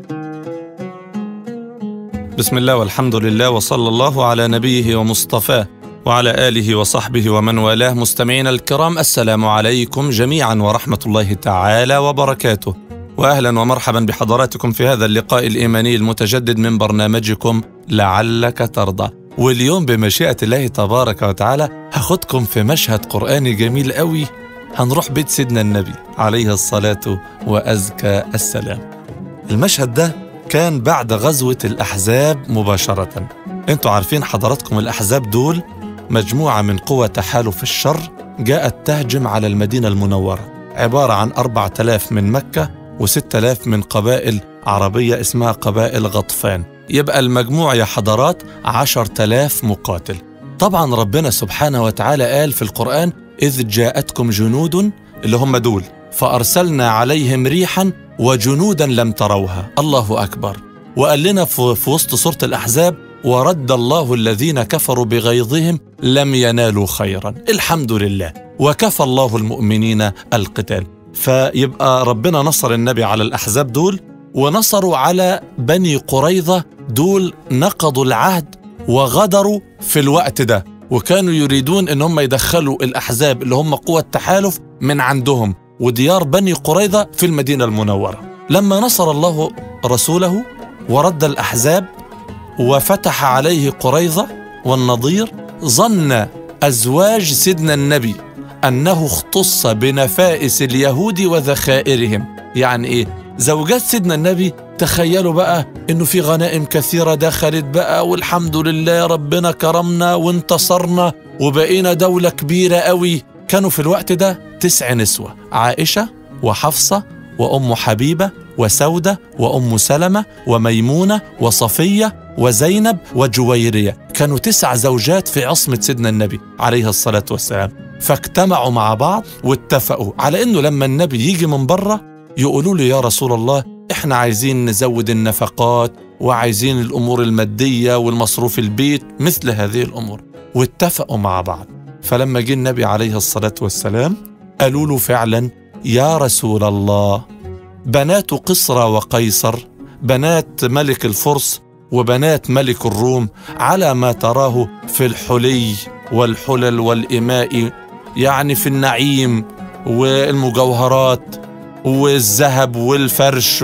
بسم الله والحمد لله وصلى الله على نبيه ومصطفاه وعلى آله وصحبه ومن والاه مستمعينا الكرام السلام عليكم جميعا ورحمة الله تعالى وبركاته وأهلا ومرحبا بحضراتكم في هذا اللقاء الإيماني المتجدد من برنامجكم لعلك ترضى واليوم بمشيئة الله تبارك وتعالى هاخدكم في مشهد قرآني جميل قوي هنروح بيت سيدنا النبي عليه الصلاة وأزكى السلام المشهد ده كان بعد غزوة الأحزاب مباشرة انتوا عارفين حضراتكم الأحزاب دول مجموعة من قوى تحالف الشر جاءت تهجم على المدينة المنورة عبارة عن أربعة آلاف من مكة وستة آلاف من قبائل عربية اسمها قبائل غطفان يبقى المجموع يا حضرات عشر تلاف مقاتل طبعا ربنا سبحانه وتعالى قال في القرآن إذ جاءتكم جنود اللي هم دول فأرسلنا عليهم ريحا وجنودا لم تروها الله أكبر وقال لنا في في وسط سورة الأحزاب ورد الله الذين كفروا بغيظهم لم ينالوا خيرا الحمد لله وكفى الله المؤمنين القتال فيبقى ربنا نصر النبي على الأحزاب دول ونصروا على بني قريظة دول نقضوا العهد وغدروا في الوقت ده وكانوا يريدون ان هم يدخلوا الاحزاب اللي هم قوة التحالف من عندهم وديار بني قريظة في المدينة المنورة لما نصر الله رسوله ورد الأحزاب وفتح عليه قريظة والنضير ظن أزواج سيدنا النبي أنه اختص بنفائس اليهود وذخائرهم يعني إيه؟ زوجات سيدنا النبي تخيلوا بقى انه في غنائم كثيره دخلت بقى والحمد لله ربنا كرمنا وانتصرنا وبقينا دوله كبيره قوي كانوا في الوقت ده تسع نسوه عائشه وحفصه وام حبيبه وسوده وام سلمه وميمونه وصفيه وزينب وجويريه كانوا تسع زوجات في عصمه سيدنا النبي عليه الصلاه والسلام فاجتمعوا مع بعض واتفقوا على انه لما النبي يجي من بره يقولوا له يا رسول الله احنا عايزين نزود النفقات وعايزين الامور الماديه والمصروف البيت مثل هذه الامور واتفقوا مع بعض فلما جه النبي عليه الصلاه والسلام قالوا له فعلا يا رسول الله بنات قصرى وقيصر بنات ملك الفرس وبنات ملك الروم على ما تراه في الحلي والحلل والإماء يعني في النعيم والمجوهرات والذهب والفرش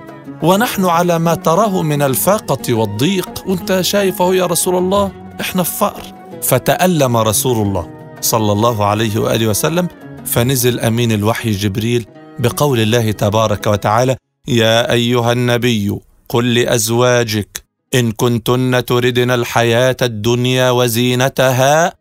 ونحن على ما تراه من الفاقة والضيق وانت شايف اهو يا رسول الله احنا في فقر فتألم رسول الله صلى الله عليه وآله وسلم فنزل أمين الوحي جبريل بقول الله تبارك وتعالى يا أيها النبي قل لأزواجك إن كنتن تردن الحياة الدنيا وزينتها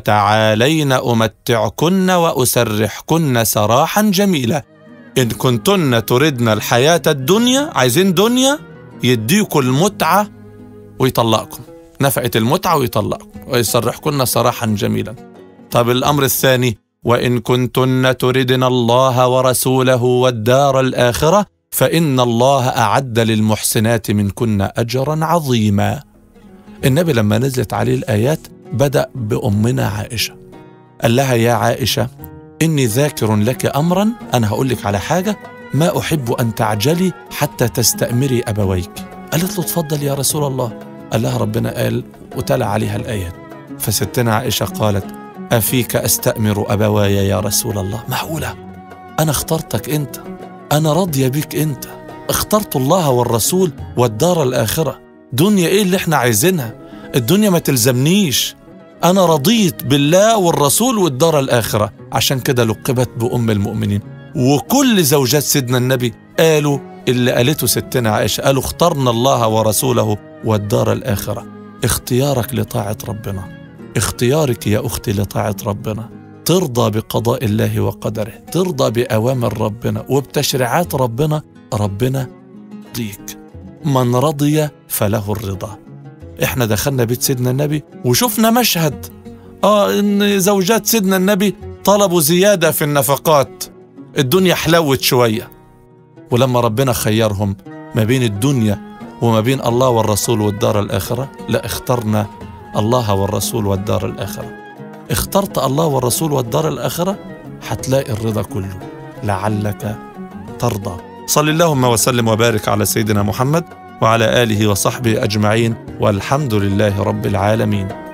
فتعالين أمتعكن وأسرحكن سراحا جميلا إن كنتن تردن الحياة الدنيا عايزين دنيا يديكم المتعة ويطلقكم نفقة المتعة ويطلقكم ويسرحكن سراحا جميلا طب الأمر الثاني وإن كنتن تردن الله ورسوله والدار الآخرة فإن الله أعد للمحسنات منكن أجرا عظيما النبي لما نزلت عليه الآيات بدأ بأمنا عائشة قال لها يا عائشة إني ذاكر لك أمرا أنا هقول لك على حاجة ما أحب أن تعجلي حتى تستأمري أبويك قالت له اتفضل يا رسول الله قال لها ربنا قال وتلا عليها الآيات فستنا عائشة قالت أفيك أستأمر أبواي يا رسول الله معقولة أنا اخترتك أنت أنا راضية بيك أنت اخترت الله والرسول والدار الآخرة دنيا إيه اللي احنا عايزينها الدنيا ما تلزمنيش أنا رضيت بالله والرسول والدار الآخرة عشان كده لقبت بأم المؤمنين وكل زوجات سيدنا النبي قالوا اللي قالته ستنا عائشة قالوا اخترنا الله ورسوله والدار الآخرة اختيارك لطاعة ربنا اختيارك يا أختي لطاعة ربنا ترضى بقضاء الله وقدره ترضى بأوامر ربنا وبتشريعات ربنا ربنا يرضيك من رضي فله الرضا احنا دخلنا بيت سيدنا النبي وشفنا مشهد اه ان زوجات سيدنا النبي طلبوا زيادة في النفقات الدنيا حلوت شوية ولما ربنا خيرهم ما بين الدنيا وما بين الله والرسول والدار الآخرة لا اخترنا الله والرسول والدار الآخرة اخترت الله والرسول والدار الآخرة هتلاقي الرضا كله لعلك ترضى صل اللهم وسلم وبارك على سيدنا محمد وعلى اله وصحبه اجمعين والحمد لله رب العالمين